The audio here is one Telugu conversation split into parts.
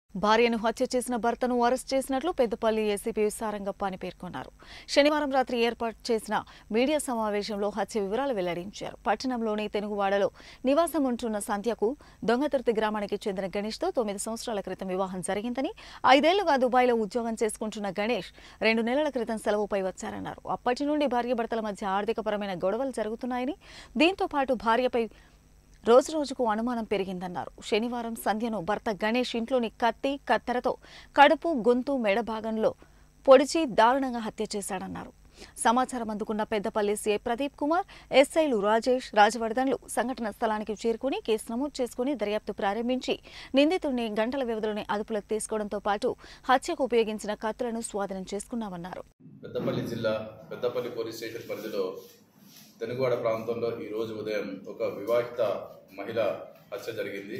భార్యను హత్య చేసిన భర్తను అరెస్ట్ చేసినట్లు పెద్దపల్లి ఏసీపీ సారంగప్ప అని పేర్కొన్నారు శనివారం రాత్రి ఏర్పాటు చేసిన మీడియా సమావేశంలో హత్య వివరాలు వెల్లడించారు పట్టణంలోని తెనుగువాడలో నివాసం ఉంటున్న సంధ్యకు దొంగతుర్తి గ్రామానికి చెందిన గణేష్తో తొమ్మిది సంవత్సరాల క్రితం వివాహం జరిగిందని ఐదేళ్లుగా దుబాయ్లో ఉద్యోగం చేసుకుంటున్న గణేష్ రెండు నెలల క్రితం సెలవుపై వచ్చారన్నారు అప్పటి నుండి భార్యాభర్తల మధ్య ఆర్థికపరమైన గొడవలు జరుగుతున్నాయని దీంతో పాటు భార్యపై రోజు రోజుకు అనుమానం పెరిగిందన్నారు శనివారం సంధ్యను భర్త గణేష్ ఇంట్లోని కత్తి కత్తెరతో కడుపు గొంతు మెడ భాగంలో పొడిచి దారుణంగా హత్య చేశాడన్నారు సమాచారం అందుకున్న పెద్దపల్లి సీఐ ప్రదీప్ కుమార్ ఎస్ఐలు రాజేష్ రాజవర్ధన్లు సంఘటన స్థలానికి చేరుకుని కేసు నమోదు చేసుకుని దర్యాప్తు ప్రారంభించి నిందితుడిని గంటల వ్యవధిలోనే అదుపులోకి తీసుకోవడంతో పాటు హత్యకు ఉపయోగించిన కత్తులను స్వాధీనం చేసుకున్నామన్నారు పెద్దపల్లి జిల్లా పెద్దపల్లి పోలీస్ స్టేషన్ పరిధిలో తెనుగువాడ ప్రాంతంలో ఈ రోజు ఉదయం ఒక వివాహిత మహిళ హత్య జరిగింది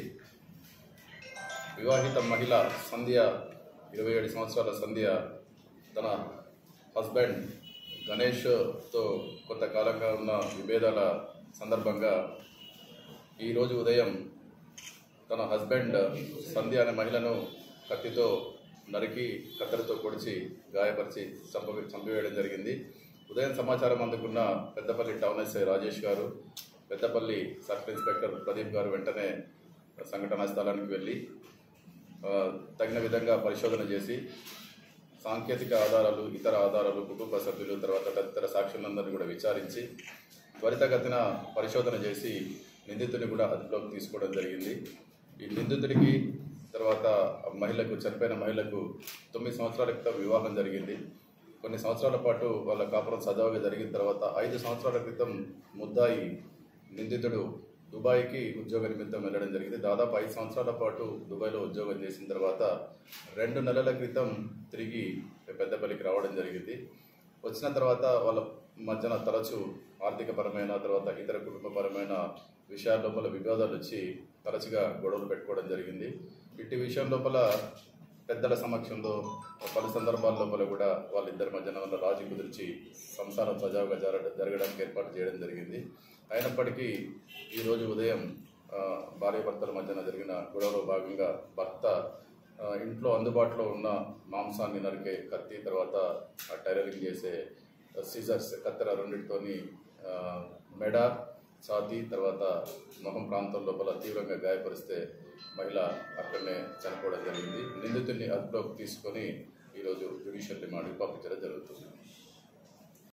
వివాహిత మహిళ సంధ్య ఇరవై ఏడు సంవత్సరాల సంధ్య తన హస్బెండ్ గణేష్తో కొంతకాలంగా ఉన్న విభేదాల సందర్భంగా ఈరోజు ఉదయం తన హస్బెండ్ సంధ్య అనే మహిళను కత్తితో నరికి కత్తెరతో పొడిచి గాయపరిచి చంప చంపివేయడం జరిగింది ఉదయం సమాచారం అందుకున్న పెద్దపల్లి టౌన్ ఎస్ఐ రాజేష్ గారు పెద్దపల్లి సర్కిల్ ఇన్స్పెక్టర్ ప్రదీప్ గారు వెంటనే సంఘటనా స్థలానికి వెళ్ళి ఆ, తగిన విధంగా పరిశోధన చేసి సాంకేతిక ఆధారాలు ఇతర ఆధారాలు కుటుంబ సభ్యులు తర్వాత తదితర సాక్షులందరినీ కూడా విచారించి త్వరితగతిన పరిశోధన చేసి నిందితుని కూడా అదుపులోకి తీసుకోవడం జరిగింది ఈ నిందితుడికి తర్వాత ఆ మహిళకు చనిపోయిన మహిళకు తొమ్మిది సంవత్సరాల క్రితం వివాహం జరిగింది కొన్ని సంవత్సరాల పాటు వాళ్ళ కాపురం సజావుగా జరిగిన తర్వాత ఐదు సంవత్సరాల క్రితం ముద్దాయి నిందితుడు దుబాయ్కి ఉద్యోగ నిమిత్తం వెళ్ళడం జరిగింది దాదాపు ఐదు సంవత్సరాల పాటు దుబాయ్లో ఉద్యోగం చేసిన తర్వాత రెండు నెలల క్రితం తిరిగి పెద్దపల్లికి రావడం జరిగింది వచ్చిన తర్వాత వాళ్ళ మధ్యన తరచు ఆర్థికపరమైన తర్వాత ఇతర కుటుంబపరమైన విషయాల లోపల వివాదాలు వచ్చి తరచుగా గొడవలు పెట్టుకోవడం జరిగింది ఇట్టి విషయం లోపల పెద్దల సమక్షంలో పలు సందర్భాల లోపల కూడా వాళ్ళిద్దరి మధ్యన వల్ల రాజీ కుదిర్చి సంసారం సజావుగా జరగ జరగడానికి ఏర్పాటు చేయడం జరిగింది అయినప్పటికీ ఈరోజు ఉదయం ఆ, భార్యాభర్తల మధ్యన జరిగిన గొడవలో భాగంగా భర్త ఆ, ఇంట్లో అందుబాటులో ఉన్న మాంసాన్ని నరికే కత్తి తర్వాత ఆ టైలరింగ్ చేసే సీజర్స్ కత్తెర రెండింటితోని ఆ, మెడ ఛాతీ తర్వాత మొహం ప్రాంతం లోపల తీవ్రంగా గాయపరిస్తే మహిళ అక్కడనే చనిపోవడం జరిగింది నిందితుడిని అదుపులోకి తీసుకొని ఈరోజు జ్యుడిషియల్ రిమాండ్కి పంపించడం జరుగుతుంది